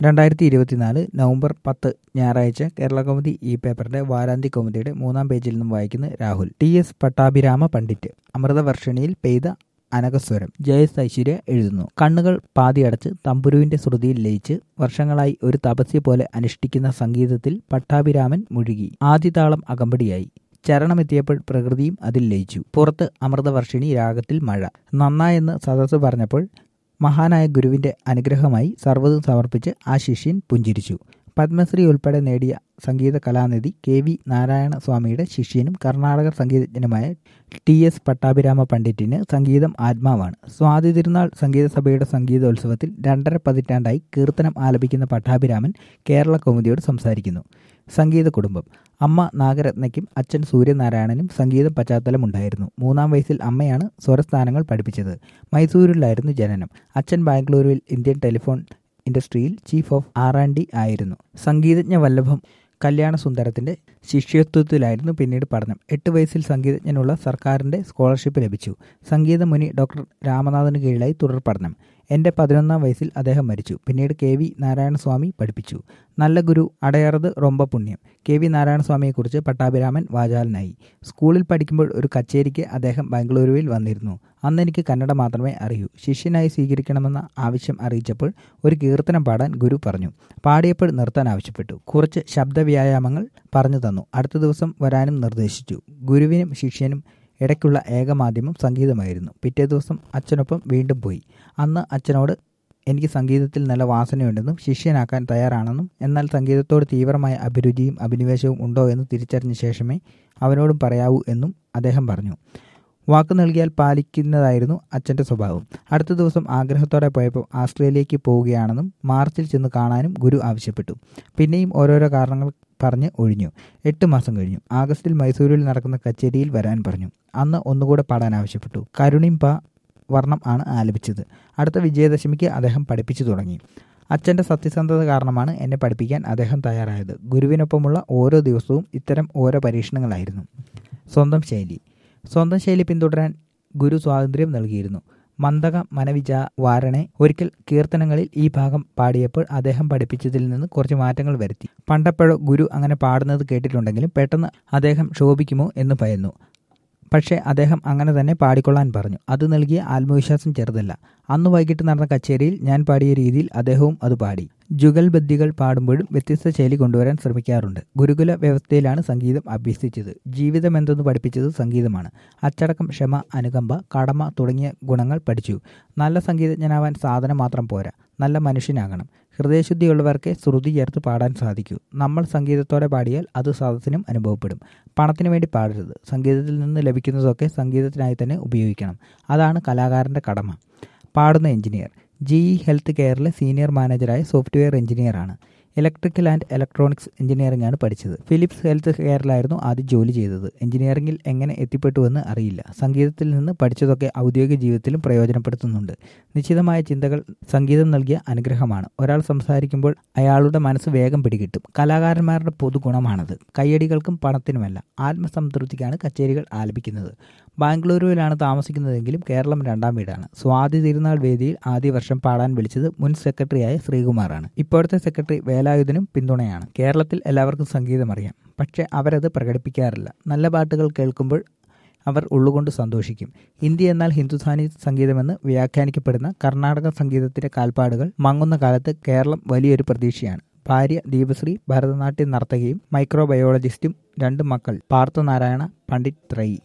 രണ്ടായിരത്തി ഇരുപത്തിനാല് നവംബർ പത്ത് ഞായറാഴ്ച കേരള കൗമുദി ഈ പേപ്പറിന്റെ വാരാന്ത്യ കൗമുദിയുടെ മൂന്നാം പേജിൽ നിന്നും വായിക്കുന്ന രാഹുൽ ടി എസ് പട്ടാഭിരാമ പണ്ഡിറ്റ് അമൃതവർഷിണിയിൽ പെയ്ത അനകസ്വരം ജയസ് ഐശ്വര്യ എഴുതുന്നു കണ്ണുകൾ പാതിയടച്ച് തമ്പുരുവിന്റെ ശ്രുതിയിൽ ലയിച്ച് വർഷങ്ങളായി ഒരു തപസ്യ പോലെ അനുഷ്ഠിക്കുന്ന സംഗീതത്തിൽ പട്ടാഭിരാമൻ മുഴുകി ആദ്യതാളം അകമ്പടിയായി ചരണമെത്തിയപ്പോൾ പ്രകൃതിയും അതിൽ ലയിച്ചു പുറത്ത് അമൃതവർഷിണി രാഗത്തിൽ മഴ നന്നായെന്ന് സദസ്സ് പറഞ്ഞപ്പോൾ മഹാനായ ഗുരുവിന്റെ അനുഗ്രഹമായി സർവ്വതും സമർപ്പിച്ച് ആ ശിഷ്യൻ പുഞ്ചിരിച്ചു പത്മശ്രീ ഉൾപ്പെടെ നേടിയ സംഗീത കലാനിധി കെ വി നാരായണ സ്വാമിയുടെ ശിഷ്യനും കർണാടക സംഗീതജ്ഞനുമായ ടി എസ് പട്ടാഭിരാമ പണ്ഡിറ്റിന് സംഗീതം ആത്മാവാണ് സ്വാതി തിരുനാൾ സംഗീത സഭയുടെ സംഗീതോത്സവത്തിൽ രണ്ടര പതിറ്റാണ്ടായി കീർത്തനം ആലപിക്കുന്ന പട്ടാഭിരാമൻ കേരള കൗമുദിയോട് സംസാരിക്കുന്നു സംഗീത കുടുംബം അമ്മ നാഗരത്നയ്ക്കും അച്ഛൻ സൂര്യനാരായണനും സംഗീത പശ്ചാത്തലമുണ്ടായിരുന്നു മൂന്നാം വയസ്സിൽ അമ്മയാണ് സ്വരസ്ഥാനങ്ങൾ പഠിപ്പിച്ചത് മൈസൂരിലായിരുന്നു ജനനം അച്ഛൻ ബാംഗ്ലൂരുവിൽ ഇന്ത്യൻ ടെലിഫോൺ ഇൻഡസ്ട്രിയിൽ chief of R and D ആയിരുന്നു സംഗീതജ്ഞ വല്ലഭം കല്യാണസുന്ദരത്തിന്റെ ശിഷ്യത്വത്തിലായിരുന്നു പിന്നീട് പഠനം എട്ട് വയസ്സിൽ സംഗീതജ്ഞനുള്ള സർക്കാരിന്റെ സ്കോളർഷിപ്പ് ലഭിച്ചു സംഗീതമുനി ഡോക്ടർ രാമനാഥന് കീഴിലായി തുടർ പഠനം എൻ്റെ പതിനൊന്നാം വയസ്സിൽ അദ്ദേഹം മരിച്ചു പിന്നീട് കെ വി നാരായണസ്വാമി പഠിപ്പിച്ചു നല്ല ഗുരു അടയാറത് റൊമ്പ പുണ്യം കെ വി നാരായണസ്വാമിയെക്കുറിച്ച് പട്ടാഭിരാമൻ വാചാലനായി സ്കൂളിൽ പഠിക്കുമ്പോൾ ഒരു കച്ചേരിക്ക് അദ്ദേഹം ബാംഗ്ലൂരുവിൽ വന്നിരുന്നു അന്ന് എനിക്ക് കന്നഡ മാത്രമേ അറിയൂ ശിഷ്യനായി സ്വീകരിക്കണമെന്ന ആവശ്യം അറിയിച്ചപ്പോൾ ഒരു കീർത്തനം പാടാൻ ഗുരു പറഞ്ഞു പാടിയപ്പോൾ നിർത്താൻ ആവശ്യപ്പെട്ടു കുറച്ച് ശബ്ദവ്യായാമങ്ങൾ പറഞ്ഞു തന്നു അടുത്ത ദിവസം വരാനും നിർദ്ദേശിച്ചു ഗുരുവിനും ശിഷ്യനും ഇടയ്ക്കുള്ള ഏക മാധ്യമം സംഗീതമായിരുന്നു പിറ്റേ ദിവസം അച്ഛനൊപ്പം വീണ്ടും പോയി അന്ന് അച്ഛനോട് എനിക്ക് സംഗീതത്തിൽ നല്ല വാസനയുണ്ടെന്നും ശിഷ്യനാക്കാൻ തയ്യാറാണെന്നും എന്നാൽ സംഗീതത്തോട് തീവ്രമായ അഭിരുചിയും അഭിനിവേശവും ഉണ്ടോ എന്ന് തിരിച്ചറിഞ്ഞ ശേഷമേ അവനോടും പറയാവൂ എന്നും അദ്ദേഹം പറഞ്ഞു വാക്ക് നൽകിയാൽ പാലിക്കുന്നതായിരുന്നു അച്ഛൻ്റെ സ്വഭാവം അടുത്ത ദിവസം ആഗ്രഹത്തോടെ പോയപ്പോൾ ആസ്ട്രേലിയക്ക് പോവുകയാണെന്നും മാർച്ചിൽ ചെന്ന് കാണാനും ഗുരു ആവശ്യപ്പെട്ടു പിന്നെയും ഓരോരോ കാരണങ്ങൾ പറഞ്ഞ് ഒഴിഞ്ഞു എട്ട് മാസം കഴിഞ്ഞു ആഗസ്റ്റിൽ മൈസൂരിൽ നടക്കുന്ന കച്ചേരിയിൽ വരാൻ പറഞ്ഞു അന്ന് ഒന്നുകൂടെ പാടാൻ ആവശ്യപ്പെട്ടു കരുണിംപ വർണ്ണം ആണ് ആലപിച്ചത് അടുത്ത വിജയദശമിക്ക് അദ്ദേഹം പഠിപ്പിച്ചു തുടങ്ങി അച്ഛൻ്റെ സത്യസന്ധത കാരണമാണ് എന്നെ പഠിപ്പിക്കാൻ അദ്ദേഹം തയ്യാറായത് ഗുരുവിനൊപ്പമുള്ള ഓരോ ദിവസവും ഇത്തരം ഓരോ പരീക്ഷണങ്ങളായിരുന്നു സ്വന്തം ശൈലി സ്വന്തം ശൈലി പിന്തുടരാൻ ഗുരു സ്വാതന്ത്ര്യം നൽകിയിരുന്നു മന്ദക മനവിജ വാരണെ ഒരിക്കൽ കീർത്തനങ്ങളിൽ ഈ ഭാഗം പാടിയപ്പോൾ അദ്ദേഹം പഠിപ്പിച്ചതിൽ നിന്ന് കുറച്ച് മാറ്റങ്ങൾ വരുത്തി പണ്ടപ്പോഴോ ഗുരു അങ്ങനെ പാടുന്നത് കേട്ടിട്ടുണ്ടെങ്കിലും പെട്ടെന്ന് അദ്ദേഹം ശോഭിക്കുമോ എന്ന് ഭയന്നു പക്ഷേ അദ്ദേഹം അങ്ങനെ തന്നെ പാടിക്കൊള്ളാൻ പറഞ്ഞു അത് നൽകിയ ആത്മവിശ്വാസം ചെറുതല്ല അന്ന് വൈകിട്ട് നടന്ന കച്ചേരിയിൽ ഞാൻ പാടിയ രീതിയിൽ അദ്ദേഹവും അത് പാടി ജുഗൽബദ്ദികൾ പാടുമ്പോഴും വ്യത്യസ്ത ശൈലി കൊണ്ടുവരാൻ ശ്രമിക്കാറുണ്ട് ഗുരുകുല വ്യവസ്ഥയിലാണ് സംഗീതം അഭ്യസിച്ചത് ജീവിതം എന്തെന്ന് പഠിപ്പിച്ചത് സംഗീതമാണ് അച്ചടക്കം ക്ഷമ അനുകമ്പ കടമ തുടങ്ങിയ ഗുണങ്ങൾ പഠിച്ചു നല്ല സംഗീതജ്ഞനാവാൻ സാധനം മാത്രം പോരാ നല്ല മനുഷ്യനാകണം ഹൃദയശുദ്ധിയുള്ളവർക്ക് ശ്രുതി ചേർത്ത് പാടാൻ സാധിക്കൂ നമ്മൾ സംഗീതത്തോടെ പാടിയാൽ അത് സദസ്സിനും അനുഭവപ്പെടും പണത്തിന് വേണ്ടി പാടരുത് സംഗീതത്തിൽ നിന്ന് ലഭിക്കുന്നതൊക്കെ സംഗീതത്തിനായി തന്നെ ഉപയോഗിക്കണം അതാണ് കലാകാരൻ്റെ കടമ പാടുന്ന എഞ്ചിനീയർ ജി ഇ ഹെൽത്ത് കെയറിലെ സീനിയർ മാനേജറായ സോഫ്റ്റ്വെയർ എഞ്ചിനീയറാണ് ഇലക്ട്രിക്കൽ ആൻഡ് ഇലക്ട്രോണിക്സ് എഞ്ചിനീയറിംഗ് ആണ് പഠിച്ചത് ഫിലിപ്സ് ഹെൽത്ത് കെയറിലായിരുന്നു ആദ്യം ജോലി ചെയ്തത് എഞ്ചിനീയറിംഗിൽ എങ്ങനെ എത്തിപ്പെട്ടുവെന്ന് അറിയില്ല സംഗീതത്തിൽ നിന്ന് പഠിച്ചതൊക്കെ ഔദ്യോഗിക ജീവിതത്തിലും പ്രയോജനപ്പെടുത്തുന്നുണ്ട് നിശ്ചിതമായ ചിന്തകൾ സംഗീതം നൽകിയ അനുഗ്രഹമാണ് ഒരാൾ സംസാരിക്കുമ്പോൾ അയാളുടെ മനസ്സ് വേഗം പിടികിട്ടും കലാകാരന്മാരുടെ പൊതുഗുണമാണത് കയ്യടികൾക്കും പണത്തിനുമല്ല ആത്മസംതൃപ്തിക്കാണ് കച്ചേരികൾ ആലപിക്കുന്നത് ബാംഗ്ലൂരുവിലാണ് താമസിക്കുന്നതെങ്കിലും കേരളം രണ്ടാം വീടാണ് സ്വാതി തിരുനാൾ വേദിയിൽ ആദ്യ വർഷം പാടാൻ വിളിച്ചത് മുൻ സെക്രട്ടറിയായ ശ്രീകുമാറാണ് ഇപ്പോഴത്തെ സെക്രട്ടറി വേലായുധനും പിന്തുണയാണ് കേരളത്തിൽ എല്ലാവർക്കും സംഗീതം അറിയാം പക്ഷെ അവരത് പ്രകടിപ്പിക്കാറില്ല നല്ല പാട്ടുകൾ കേൾക്കുമ്പോൾ അവർ ഉള്ളുകൊണ്ട് സന്തോഷിക്കും ഹിന്ദി എന്നാൽ ഹിന്ദുസ്ഥാനി സംഗീതമെന്ന് വ്യാഖ്യാനിക്കപ്പെടുന്ന കർണാടക സംഗീതത്തിന്റെ കാൽപ്പാടുകൾ മങ്ങുന്ന കാലത്ത് കേരളം വലിയൊരു പ്രതീക്ഷയാണ് ഭാര്യ ദീപശ്രീ ഭരതനാട്യ നർത്തകിയും മൈക്രോബയോളജിസ്റ്റും രണ്ട് മക്കൾ പാർത്ഥനാരായണ പണ്ഡിറ്റ് ത്രയി